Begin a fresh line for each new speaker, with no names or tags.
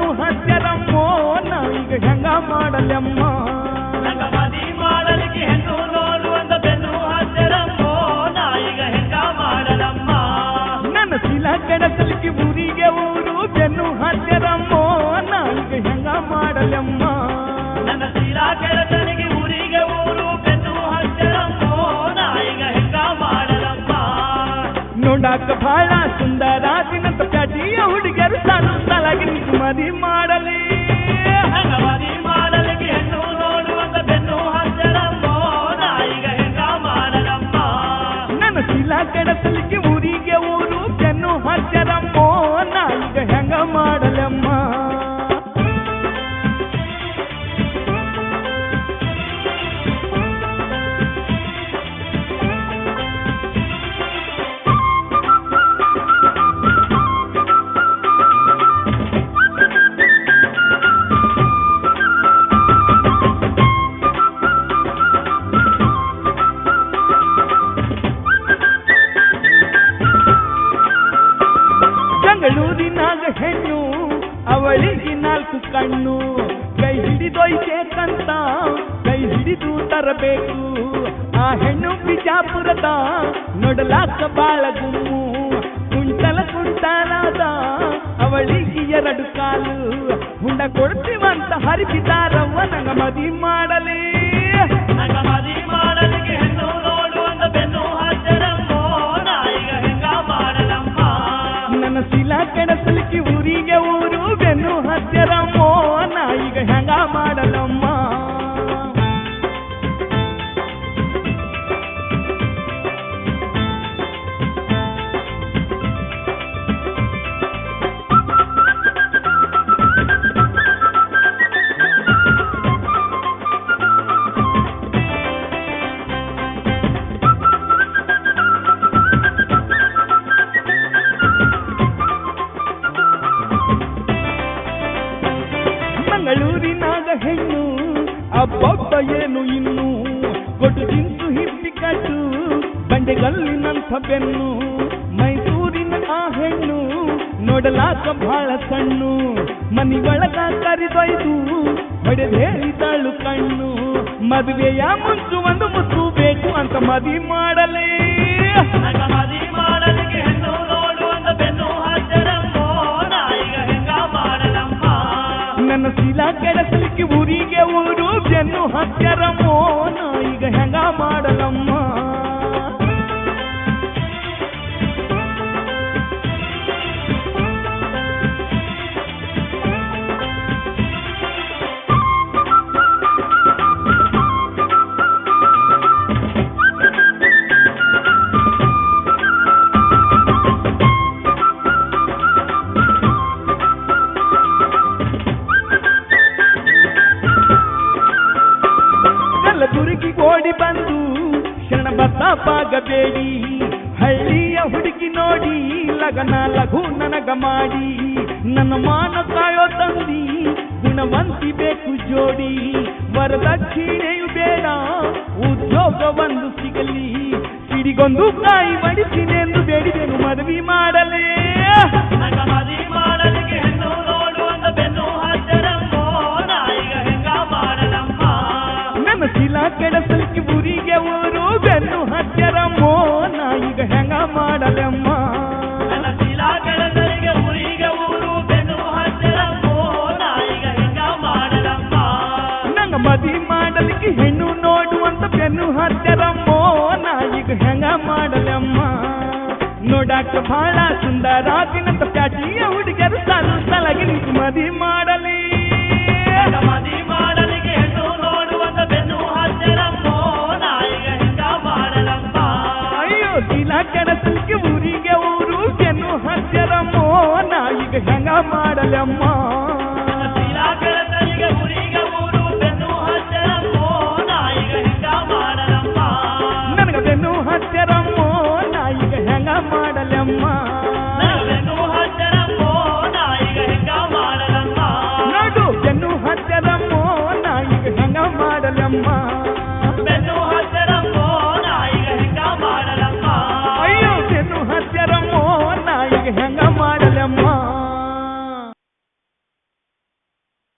ಹತ್ಯರಮ್ಮೋ ನಾ ಈಗ ಹೆಂಗ ಮಾಡಲಮ್ಮ
ನಂಗ ಮದಿ ಮಾಡಲಿಕ್ಕೆ ಹೆಣ್ಣು ನೋಡುವಂತ ಬೆನ್ನು ಹತ್ತಿರಮ್ಮೋ ನಾ ಈಗ ಹೆಂಗ ಮಾಡಲಮ್ಮ
ನನ್ನ ಶಿಲ ಕೆಡಸಲಿಕ್ಕೆ ಊರಿಗೆ ಊರು ಬೆನ್ನು ಹತ್ಯರಮ್ಮೋ ನಾ ಈಗ ಹೆಂಗ ಮಾಡಲಮ್ಮ
ನನ್ನ ಶೀಲಾ ಕೆಳತನಿಗೆ ಊರಿಗೆ ಊರು ಬೆನ್ನು ಹತ್ತಿರಮ್ಮೋ ನಾ ಈಗ ಹೆಂಗ ಮಾಡಲಮ್ಮ
ನೋಡಾಕ ಬಹಳ ಸುಂದರ ದಿನದ ಪ್ಯಾಟಿಯ ಹುಡುಗರು ಸಣ್ಣ ತಲಗಿ ನಿಂತು ಮದಿ ಮಾಡಲಿ
ನಂಗ ಮದಿ ಮಾಡಲಿಕ್ಕೆ ಹೆಣ್ಣು ನೋಡುವಂತ ಬೆನ್ನು ಹತ್ತಿರಮ್ಮೋ ನಾ ಈಗ ಹೆಂಗ ಮಾಡಲಮ್ಮ
ನನ್ನ ಶಿಲ ಕೆಡಸಲಿಕ್ಕೆ ಊರಿಗೆ ಊರು ಬೆನ್ನು ಹತ್ಯರಮ್ಮೋ ನಾ ಈಗ ಹೆಂಗ ಮಾಡಲಮ್ಮ ಬೆಂಗಳೂರಿನಾಗ ಹೆಣ್ಣು ಅವಳಿಗೆ ನಾಲ್ಕು ಕಣ್ಣು ಕೈ ಹಿಡಿದೊಯ್ಬೇಕಂತ ಕೈ ಹಿಡಿದು ತರಬೇಕು ಆ ಹೆಣ್ಣು ಬಿಜಾಪುರದ ನೋಡಲಾಕ ಬಾಳ ಗುಮ್ಮು ಕುಂಟಲ ಕುಂಟಲಾದ ಅವಳಿಗೆ ಎರಡು ಕಾಲು ಹುಂಡ ಕೊಡ್ತೀವಂತ ಹರಿಸಿದಾರವ್ವ ನಂಗ ಮದಿ ಮಾಡಲಿ
ನಂಗ ಮದಿ ಮಾಡಲಿಕ್ಕೆ ಹೆಣ್ಣು ನೋಡುವಂತ ಬೆನ್ನು ಹತ್ತಿರಮ್ಮೋ ನಾ ಈಗ ಹೆಂಗ ಮಾಡಲಮ್ಮ
ನನ್ನ ಶಿಲಾ ಕೆಡಸಲಿಕ್ಕೆ ಊರಿಗೆ ಊರು ಬೆನ್ನು ಹತ್ತಿರಮ್ಮೋ ನಾ ಈಗ ಹೆಂಗ ಮಾಡಲಮ್ಮ ಮಂಗಳೂರಿನಾಗ ಹೆಣ್ಣು ಅಬ್ಬಬ್ಬ ಏನು ಇನ್ನು ಕೊಟ್ಟು ತಿಂತು ಹಿಪ್ಪಿ ಕಟ್ಟು ಬಂಡೆಗಲ್ಲಿನಂಥ ಬೆನ್ನು ಮೈಸೂರಿನ ಆ ಹೆಣ್ಣು ನೋಡಲಾಕ ಬಹಳ ಸಣ್ಣು ಮನಿ ಒಳಗ ಕರಿದೊಯ್ದು ಹೊಡೆದು ಹೇಳಿದಳು ಕಣ್ಣು ಮದುವೆಯ ಮುಂಚು ಒಂದು ಮುತ್ತು ಬೇಕು ಅಂತ ಮದಿ ಮಾಡಲೇ
ನಂಗ ಮದಿ ಮಾಡಲಿಕ್ಕೆ ಹೆಣ್ಣು ನೋಡುವಂತ ಬೆನ್ನು ಹತ್ತಿರಮ್ಮೋ ನಾ ಈಗ ಹೆಂಗ ಮಾಡಲಮ್ಮ
ನನ್ನ ಶಿಲಾ ಕೆಡಸಲಿಕ್ಕೆ ಊರಿಗೆ ಊರು ಬೆನ್ನು ಹತ್ಯರಮ್ಮೋ ನಾ ಈಗ ಹೆಂಗ ಮಾಡಲಮ್ಮ ಕಲಬುರಗಿ ಓಡಿ ಬಂದು ಶರಣ ಬದ್ದಾಪಾಗಬೇಡಿ ಹಳ್ಳಿಯ ಹುಡುಗಿ ನೋಡಿ ಲಗನ ಲಘು ನನಗ ಮಾಡಿ ನನ್ನ ಮಾನ ಕಾಯೋ ತಂದಿ ಗುಣವಂತಿ ಬೇಕು ಜೋಡಿ ವರದಕ್ಷಿಣೆಯು ಬೇಡ ಉದ್ಯೋಗ ಒಂದು ಸಿಗಲಿ ಸಿಡಿಗೊಂದು ಕಾಯಿ ಮಡಿಸಿನೆಂದು ಬೇಡಿದೆನು ಮದುವೆ ಮಾಡಲೇ
ನಂಗ ಮದಿ ಮಾಡಲಿಕ್ಕೆ ಹೆಣ್ಣು ನೋಡುವಂತ ಬೆನ್ನು ಹತ್ತಿರಮ್ಮೋ ನಾ ಈಗ ಹೆಂಗ ಮಾಡಲಮ್ಮ
ನನ್ನ ಶಿಲಾ ಕೆಡಸಲಿಕ್ಕೆ ಊರಿಗೆ ಊರು ಬೆನ್ನು ಹತ್ಯರಮ್ಮೋ ನಾ ಈಗ ಹೆಂಗ ಮಾಡಲಮ್ಮ
ನನ್ನ ಶೀಲಾ ಕೆಳತನಿಗೆ ಊರಿಗೆ ಊರು ಬೆನ್ನು ಹತ್ತಿರಮ್ಮೋ ನಾ ಈಗ ಹೆಂಗ ಮಾಡಲಮ್ಮ
ನಂಗ ಮದಿ ಮಾಡಲಿಕ್ಕೆ ಹೆಣ್ಣು ನೋಡುವಂತ ಬೆನ್ನು ಹತ್ಯರಮ್ಮೋ ನಾ ಈಗ ಹೆಂಗ ಮಾಡಲಮ್ಮ ನೋಡಾಕ ಬಹಳ ಸುಂದರ ದಿನದ ಪ್ಯಾಟಿಯ ಹುಡುಗರು ಸಲ ಸಲಗಿ ನಿಂತು ಮದಿ ಮಾಡಲಿ
ನಂಗ ಮದಿ ಮಾಡಲಿಕ್ಕೆ ಹೆಣ್ಣು ನೋಡುವಂತ ಬೆನ್ನು ಹತ್ತಿರಮ್ಮೋ ನಾ ಈಗ ಹೆಂಗ ಮಾಡಲಮ್ಮ
ಅಯ್ಯೋ ದಿನ ಕೆಡಸಲಿಕ್ಕೆ ಊರಿಗೆ ಊರು ಬೆನ್ನು ಹತ್ಯರಮ್ಮೋ ನಾ ಈಗ ಹೆಂಗ ಮಾಡಲಮ್ಮ
ನನ್ನ ಶೀಲಾ ಕೆಳತನಿಗೆ ಊರಿಗೆ ಊರು ಬೆನ್ನು ಹತ್ತಿರಮ್ಮೋ ನಾ ಈಗ ಹೆಂಗ ಮಾಡಲಮ್ಮ
ನನಗ ಬೆನ್ನು ಹತ್ಯರಮ್ಮೋ ನಾ ಈಗ ಹೆಂಗ ಮಾಡಲಮ್ಮ
ನನ್ನ ಬೆನ್ನು ಹತ್ತಿರಮ್ಮೋ ನಾ ಈಗ ಹೆಂಗ ಮಾಡಲಮ್ಮ
ನೋಡು ಬೆನ್ನು ಹತ್ಯರಮ್ಮೋ ನಾ ಈಗ ಹೆಂಗ ಮಾಡಲಮ್ಮ